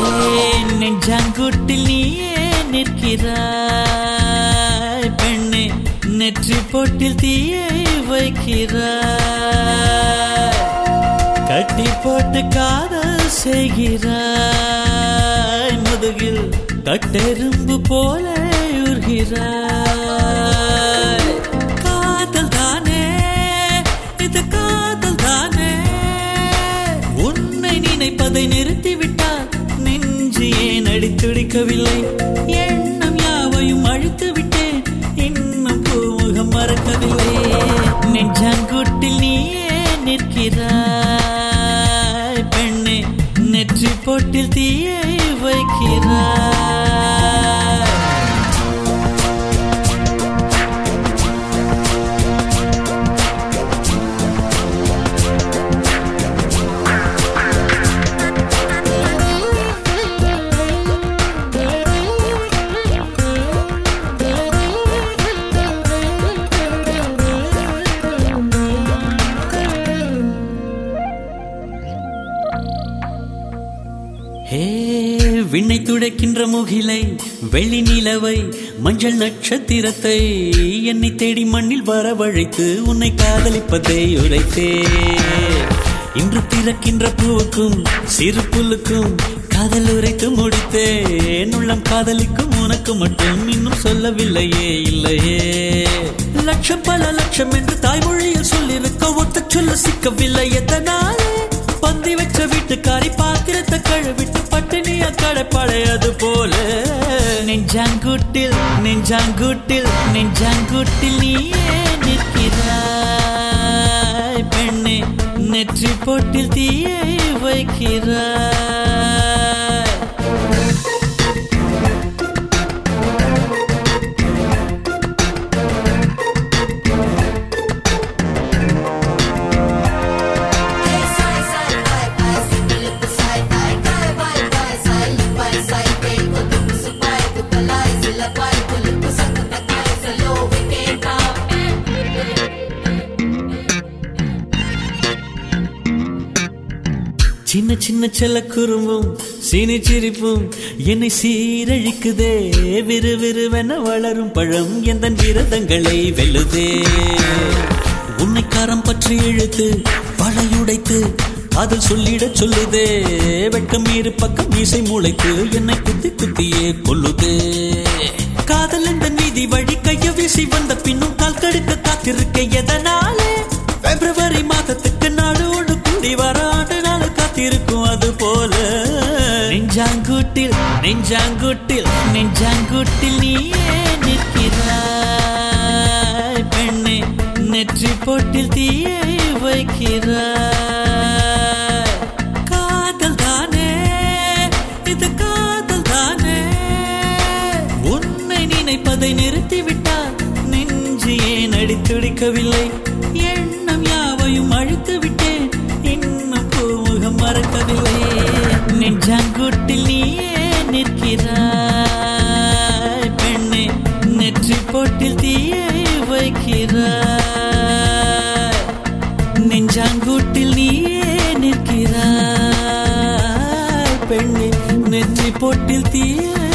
நெஞ்சாங்குட்டில் நீயே நிற்கிறாய் பெண்ணே நெற்றி பொட்டில் தீயை வைக்கிறாய் கட்டி போட்டு காதல் செய்கிறாய் முதுகில் கட்டெரும்பு போல உருகிறாய் காதல் தானே இது காதல் தானே உன்னை நினைப்பதை நிறுத்திவிட்டால் நெஞ்சு ஏன் அடித்துடிக்கவில்லை எண்ணம் யாவையும் அழித்து விட்டேன் இன்னும் பூமுகம் மறக்கவில்லை நெஞ்சாங்குட்டில் நீயே நிற்கிறாய் பெண்ணே நெற்றி பொட்டில் தீயை வைக்கிறாய் ஹே விண்ணை துடைக்கின்ற முகிலை வெள்ளி நிலவை மஞ்சள் நட்சத்திரத்தை என்னை தேடி மண்ணில் வரவழைத்து உன்னை காதலிப்பதை உரைத்தே இன்று பிறக்கின்ற பூவுக்கும் சிறு புல்லுக்கும் காதல் உரைத்து முடித்தேன் உள்ளம் காதலிக்கும் உனக்கு மட்டும் இன்னும் சொல்லவில்லையே இல்லையே லட்சம் பல லட்சம் என்று தாய்மொழியில் சொல்லிருக்க ஒத்த சொல்ல சிக்கவில்லை எத்தனாலே பந்தி வச்ச வீட்டுக்காரி பாத்திரத்தை கழுவிட்டு பட்டினிய கடைப்படையது போல நெஞ்சாங்குட்டில் நெஞ்சாங்குட்டில் நெஞ்சாங்குட்டில் நீயே நிற்கிறாய் பெண்ணே நெற்றி பொட்டில் தீயை வைக்கிறாய் சின்ன சின்ன செல்ல குறும்பும் சீனி சிரிப்பும் என்னை சீரழிக்குதே விறு விறுவென வளரும் பழம் எந்த விரதங்களை வெல்லுதே உன்னை கரம் பற்றி இழுத்து வளையுடைத்து காதல் சொல்லிடச் சொல்லுதே வெட்கம் இரு பக்கம் மீசை முளைத்து என்னை குத்தி குத்தியே கொல்லுதே காதல் என்ற நீதி வழி கைய வீசி வந்த பின்னும் கால் கடுக்க காத்திருக்க எதனாலே பிப்ரவரி மாதத்துக்கு நாடோடு கூடி வர ஆண்டு நாள் காத்திருக்கும் அது போல நெஞ்சாங்குட்டில் நெஞ்சாங்குட்டில் நெஞ்சாங்குட்டில் நீயே நிற்கிறாய் பெண்ணே நெற்றி பொட்டில் தீயை வைக்கிறாய் காதல் தானே இது காதல் தானே உன்னை நினைப்பதை நிறுத்திவிட்டால் நெஞ்சு ஏன் அடித்துடிக்கவில்லை எண்ணம் யாவையும் அழித்து விட்டேன் இன்னும் பூமுகம் மறக்கவில்லை நெஞ்சாங்குட்டில் நீயே நிற்கிறாய் பெண்ணே நெற்றி பொட்டில் தீயை வைக்கிறாய் நெஞ்சாங்குட்டில் நீயே நிற்கிறாய் பெண்ணே நெற்றி பொட்டில் தீயை